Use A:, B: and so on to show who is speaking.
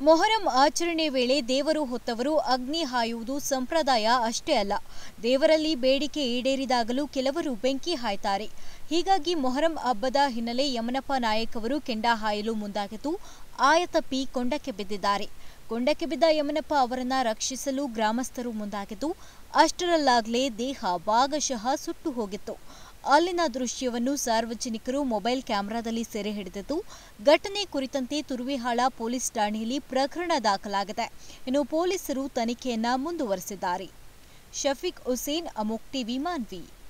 A: ಮೊಹರಂ ಆಚರಣೆ ವೇಳೆ ದೇವರು ಹೊತ್ತವರು ಅಗ್ನಿ ಹಾಯುವುದು ಸಂಪ್ರದಾಯ ಅಷ್ಟೇ ಅಲ್ಲ ದೇವರಲ್ಲಿ ಬೇಡಿಕೆ ಈಡೇರಿದಾಗಲೂ ಕೆಲವರು ಬೆಂಕಿ ಹಾಯ್ತಾರೆ ಹೀಗಾಗಿ ಮೊಹರಂ ಹಬ್ಬದ ಹಿನ್ನೆಲೆ ಯಮನಪ್ಪ ನಾಯಕ್ ಅವರು ಕೆಂಡ ಹಾಯಲು ಮುಂದಾಗಿದ್ದು ಆಯತಪ್ಪಿ ಕೊಂಡಕ್ಕೆ ಬಿದ್ದಿದ್ದಾರೆ ಕೊಂಡಕ್ಕೆ ಬಿದ್ದ ಯಮನಪ್ಪ ಅವರನ್ನ ರಕ್ಷಿಸಲು ಗ್ರಾಮಸ್ಥರು ಮುಂದಾಗಿದ್ದು ಅಷ್ಟರಲ್ಲಾಗಲೇ ದೇಹ ಭಾಗಶಃ ಸುಟ್ಟು ಹೋಗಿತ್ತು ಅಲ್ಲಿನ ದೃಶ್ಯವನ್ನು ಸಾರ್ವಜನಿಕರು ಮೊಬೈಲ್ ಕ್ಯಾಮೆರಾದಲ್ಲಿ ಸೆರೆ ಹಿಡಿದಿದ್ದು ಘಟನೆ ಕುರಿತಂತೆ ತುರುವಿಹಾಳ ಪೊಲೀಸ್ ಠಾಣೆಯಲ್ಲಿ ಪ್ರಕರಣ ದಾಖಲಾಗಿದೆ ಇನ್ನು ಪೊಲೀಸರು ತನಿಖೆಯನ್ನ ಮುಂದುವರೆಸಿದ್ದಾರೆ ಶಫೀಕ್ ಹುಸೇನ್ ಅಮೋಕ್ ಟಿವಿ ಮಾನ್ವಿ